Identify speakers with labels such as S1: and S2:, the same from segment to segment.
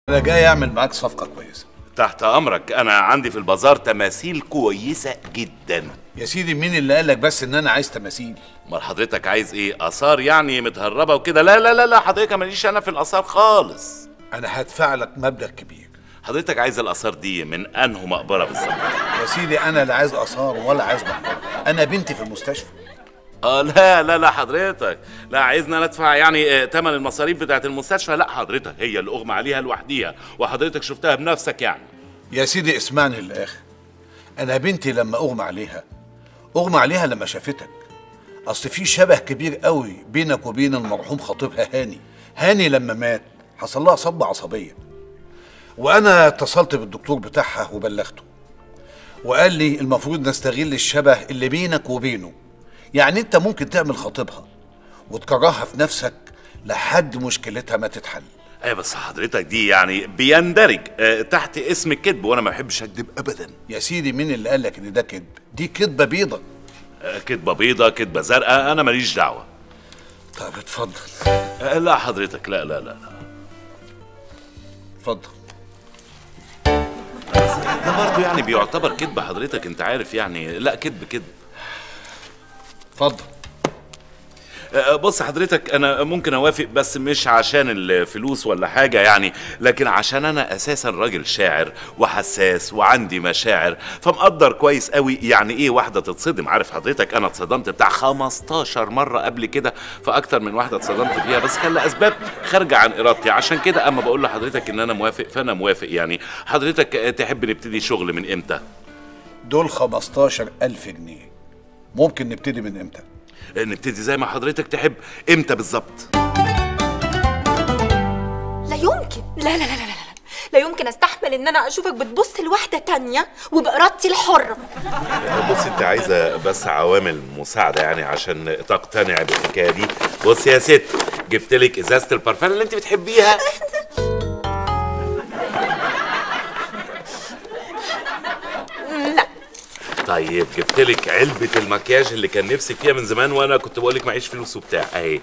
S1: انا جاي اعمل معاك صفقه كويسه
S2: تحت امرك انا عندي في البازار تماثيل كويسه جدا
S1: يا سيدي مين اللي قال لك بس ان انا عايز تماثيل
S2: امال حضرتك عايز ايه اثار يعني متهربه وكده لا لا لا لا حضرتك ماليش انا في الاثار خالص
S1: انا هدفع لك مبلغ كبير
S2: حضرتك عايز الاثار دي من انه مقبره بالظبط
S1: يا سيدي انا لا عايز اثار ولا عايز مقبره انا بنتي في المستشفى
S2: اه لا لا لا حضرتك لا عايزنا ندفع يعني آه، تمن المصاريف بتاعت المستشفى لا حضرتك هي اللي اغمى عليها لوحديها وحضرتك شفتها بنفسك يعني
S1: يا سيدي اسمعني للاخر انا بنتي لما اغمى عليها اغمى عليها لما شافتك اصل في شبه كبير قوي بينك وبين المرحوم خطيبها هاني هاني لما مات حصل لها صدمه عصبيه وانا اتصلت بالدكتور بتاعها وبلغته وقال لي المفروض نستغل الشبه اللي بينك وبينه يعني انت ممكن تعمل خطيبها وتكرهها في نفسك لحد مشكلتها ما تتحل
S2: ايه بس حضرتك دي يعني بيندرج آه، تحت اسم الكذب وانا ما بحبش اكذب ابدا
S1: يا سيدي مين اللي قال لك ان ده كذب دي كذبه بيضه
S2: آه، كذبه بيضه كذبه زرقاء انا ماليش دعوه
S1: طب اتفضل
S2: آه، لا حضرتك لا لا لا لا
S1: اتفضل
S2: ده برضه يعني بيعتبر كذب حضرتك انت عارف يعني لا كذب كذب
S1: اتفضل
S2: آه، بص حضرتك انا ممكن اوافق بس مش عشان الفلوس ولا حاجه يعني لكن عشان انا اساسا راجل شاعر وحساس وعندي مشاعر فمقدر كويس قوي يعني ايه واحده تتصدم عارف حضرتك انا اتصدمت بتاع 15 مره قبل كده فاكتر من واحده اتصدمت فيها بس كان لاسباب خارجه عن ارادتي عشان كده اما بقول لحضرتك ان انا موافق فانا موافق يعني حضرتك آه، تحب نبتدي شغل من امتى
S1: دول 15000 جنيه ممكن نبتدي من امتى
S2: آه، نبتدي زي ما حضرتك تحب امتى بالظبط
S3: لا يمكن لا لا لا لا لا لا لا يمكن استحمل ان انا اشوفك بتبص لواحده تانية وبارادتي الحره
S2: بص انت عايزه بس عوامل مساعده يعني عشان تقتنع بالحكايه دي بص يا ست جبت لك ازازه البارفان اللي انت بتحبيها
S3: لا
S2: طيب جبت لك علبه المكياج اللي كان نفسك فيها من زمان وانا كنت بقول لك معيش فلوس وبتاع اهي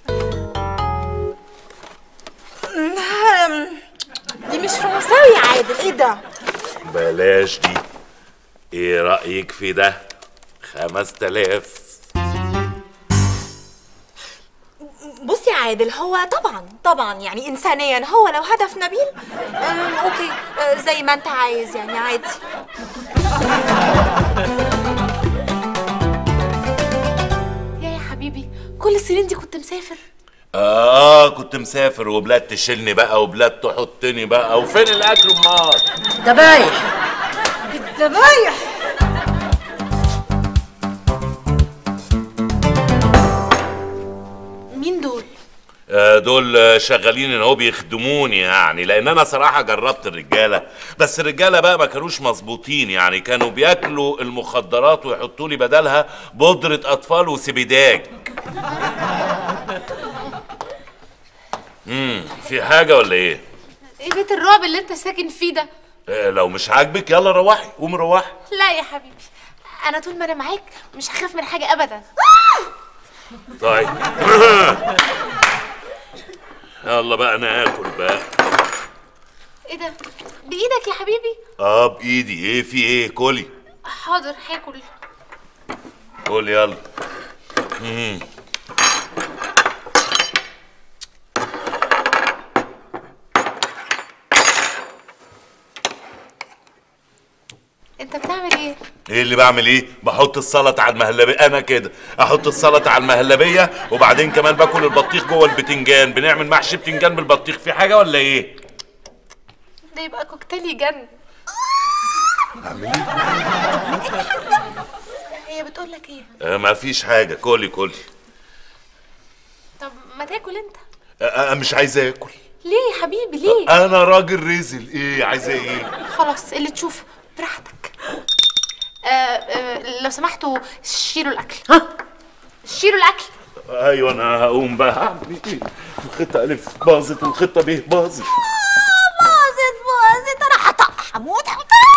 S3: دي مش فرنساوي يا عادل ايه ده
S2: بلاش دي ايه رايك في ده خمس تلاف
S3: بص يا عادل هو طبعا طبعا يعني انسانيا هو لو هدف نبيل أم، اوكي أه، زي ما انت عايز يعني عادي
S4: يا يا حبيبي كل السنين دي كنت مسافر
S2: اه كنت مسافر وبلاد تشيلني بقى وبلاد تحطني بقى وفين الاكل امال
S5: ذبايح
S3: الذبايح
S4: مين دول
S2: آه، دول آه، شغالين ان هو بيخدموني يعني لان انا صراحه جربت الرجاله بس الرجاله بقى ما كانوش مظبوطين يعني كانوا بياكلوا المخدرات ويحطوا لي بدلها بودره اطفال وسبيداج امم في حاجه ولا ايه
S4: ايه بيت الرعب اللي انت ساكن فيه ده
S2: آه، لو مش عاجبك يلا روحي قومي روحي
S4: لا يا حبيبي انا طول ما انا معاك مش هخاف من حاجه ابدا
S2: طيب يلا بقى انا اكل بقى
S4: ايه ده بايدك يا حبيبي
S2: اه بايدي ايه في ايه كلي
S4: حاضر هاكل
S2: كل يلا
S4: انت بتعمل ايه
S2: ايه اللي بعمل ايه بحط السلطه على المهلبيه انا كده احط السلطه على المهلبيه وبعدين كمان باكل البطيخ جوه البتنجان بنعمل محشي بتنجان بالبطيخ في حاجه ولا ايه
S4: ده يبقى كوكتيل يجنن هي بتقول لك ايه
S2: آه ما فيش حاجه كلي كلي
S4: طب ما تاكل انت
S2: آه آه مش عايزه اكل
S4: ليه يا حبيبي ليه
S2: انا راجل رزل ايه عايزه ايه
S4: خلاص اللي تشوفه براحتك آه آه لو سمحتوا شيلوا الاكل ها شيلوا الاكل
S2: ايوه انا هقوم بقى هعمل ايه الخطه الف باظت والخطه ب باظت
S3: باظت باظت انا هطق هموت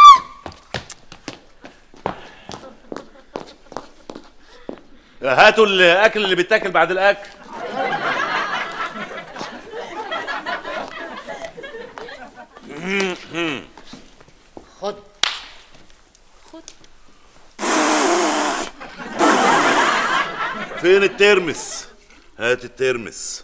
S2: هاتوا الاكل اللي بيتاكل بعد الاكل
S5: خد
S2: فين الترمس هات الترمس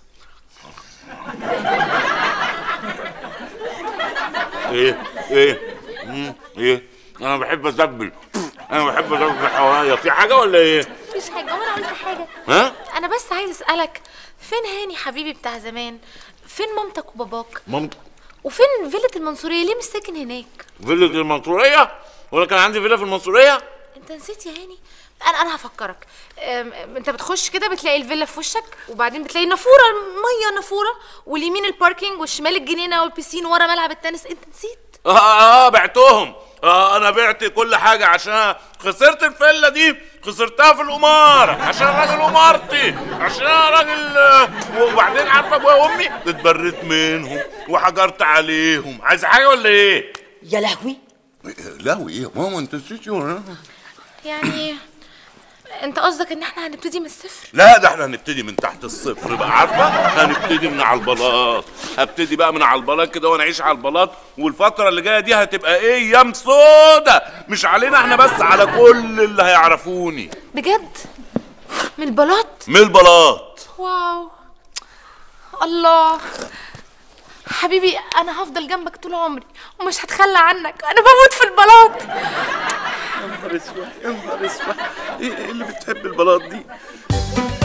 S2: ايه ايه مم، ايه انا بحب ازبل انا بحب ازبل حواليا في حاجه ولا ايه
S4: مفيش حاجه وانا قلت حاجه
S2: ها
S4: انا بس عايز اسالك فين هاني حبيبي بتاع زمان فين مامتك وباباك
S2: مامتك
S4: وفين فيلة المنصورية ليه مش ساكن هناك
S2: فيلا المنصوريه ولا كان عندي فيلا في المنصوريه
S4: انت نسيت يا هاني انا انا هفكرك أم، انت بتخش كده بتلاقي الفيلا في وشك وبعدين بتلاقي نافوره ميه نافوره واليمين الباركينج والشمال الجنينه والبيسين ورا ملعب التنس انت نسيت
S2: اه اه, آه بعتهم اه انا بعت كل حاجه عشان خسرت الفيلا دي خسرتها في القمار عشان راجل قمارتي عشان أنا راجل آه، وبعدين عارفه ابويا وامي اتبريت منهم وحجرت عليهم عايز حاجه ولا ايه
S5: يا لهوي
S2: لا ايه يا ماما انت نسيتي ولا
S4: يعني انت قصدك ان احنا هنبتدي من الصفر
S2: لا ده احنا هنبتدي من تحت الصفر بقى عارفه هنبتدي من على البلاط هبتدي بقى من على البلاط كده ونعيش على البلاط والفتره اللي جايه دي هتبقى ايه ايام سودا مش علينا احنا بس على كل اللي هيعرفوني
S4: بجد من البلاط
S2: من البلاط
S4: واو الله حبيبي انا هفضل جنبك طول عمري ومش هتخلى عنك انا بموت في البلاط
S2: يا نهار اسود يا نهار اسود ايه اللي بتحب البلاط دي